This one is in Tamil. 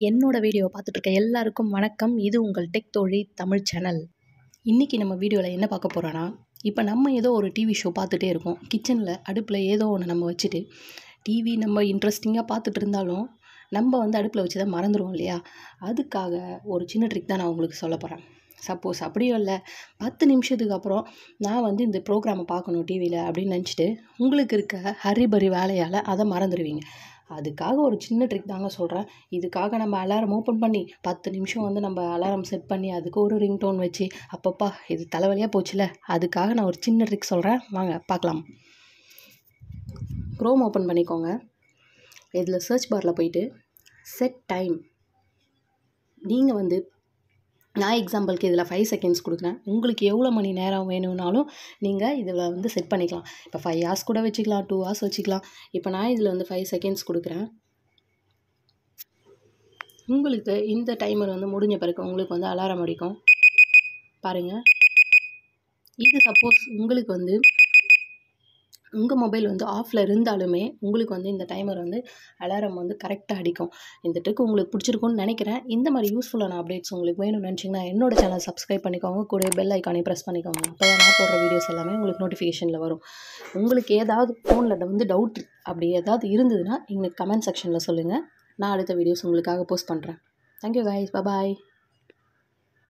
என்னோட வீடியோவை பார்த்துட்டு இருக்க எல்லாருக்கும் வணக்கம் இது உங்கள் டெக் தோழி தமிழ் சேனல் இன்றைக்கி நம்ம வீடியோவில் என்ன பார்க்க போகிறோன்னா இப்போ நம்ம ஏதோ ஒரு டிவி ஷோ பார்த்துட்டே இருக்கோம் கிச்சனில் அடுப்பில் ஏதோ ஒன்று நம்ம வச்சுட்டு டிவி நம்ம இன்ட்ரெஸ்டிங்காக பார்த்துட்டு இருந்தாலும் நம்ம வந்து அடுப்பில் வச்சு தான் மறந்துடுவோம் இல்லையா அதுக்காக ஒரு சின்ன ட்ரிக் தான் நான் உங்களுக்கு சொல்ல போகிறேன் சப்போஸ் அப்படியும் இல்லை பத்து நிமிஷத்துக்கு அப்புறம் நான் வந்து இந்த ப்ரோக்ராமை பார்க்கணும் டிவியில் அப்படின்னு நினச்சிட்டு உங்களுக்கு இருக்க ஹரிபரி வேலையால் அதை மறந்துடுவீங்க அதுக்காக ஒரு சின்ன ட்ரிக் தாங்க சொல்கிறேன் இதுக்காக நம்ம அலாரம் ஓப்பன் பண்ணி பத்து நிமிஷம் வந்து நம்ம அலாரம் செட் பண்ணி அதுக்கு ஒரு ரிங் டோன் வச்சு அப்பப்பா இது தலைவலியாக போச்சுல அதுக்காக நான் ஒரு சின்ன ட்ரிக் சொல்கிறேன் வாங்க பார்க்கலாம் க்ரோம் ஓப்பன் பண்ணிக்கோங்க இதில் சர்ச் பாரில் போயிட்டு செட் டைம் நீங்கள் வந்து நான் எக்ஸாம்பிளுக்கு இதில் ஃபைவ் செகண்ட்ஸ் கொடுக்குறேன் உங்களுக்கு எவ்வளோ மணி நேரம் வேணும்னாலும் நீங்கள் இதில் வந்து செட் பண்ணிக்கலாம் இப்போ ஃபைவ் ஹார்ஸ் கூட வச்சுக்கலாம் டூ ஹார்ஸ் வச்சுக்கலாம் இப்போ நான் இதில் வந்து ஃபைவ் செகண்ட்ஸ் கொடுக்குறேன் உங்களுக்கு இந்த டைமர் வந்து முடிஞ்ச பிறகு உங்களுக்கு வந்து அலாரம் அடிக்கும் பாருங்கள் இது சப்போஸ் உங்களுக்கு வந்து உங்கள் மொபைல் வந்து ஆஃபில் இருந்தாலுமே உங்களுக்கு வந்து இந்த டைமர் வந்து அலாரம் வந்து கரெக்டாக அடிக்கும் இந்த ட்ரிக் உங்களுக்கு பிடிச்சிருக்கும்னு நினைக்கிறேன் இந்த மாதிரி யூஸ்ஃபுல்லான அப்டேட்ஸ் உங்களுக்கு வேணும்னு நினச்சிங்கன்னா என்னோட சேனல் சப்ஸ்கிரைப் பண்ணிக்கோங்க கூட பெல் ஐக்கானே ப்ரெஸ் பண்ணிக்கோங்க அப்போ தான் நான் போடுற வீடியோஸ் எல்லாமே உங்களுக்கு நோட்டிஃபிகேஷனில் வரும் உங்களுக்கு ஏதாவது ஃபோனில் வந்து டவுட் அப்படி ஏதாவது இருந்ததுன்னா எங்களுக்கு கமெண்ட் செக்ஷனில் சொல்லுங்கள் நான் அடுத்த வீடியோஸ் உங்களுக்காக போஸ்ட் பண்ணுறேன் தேங்க்யூ கைஸ் பாய்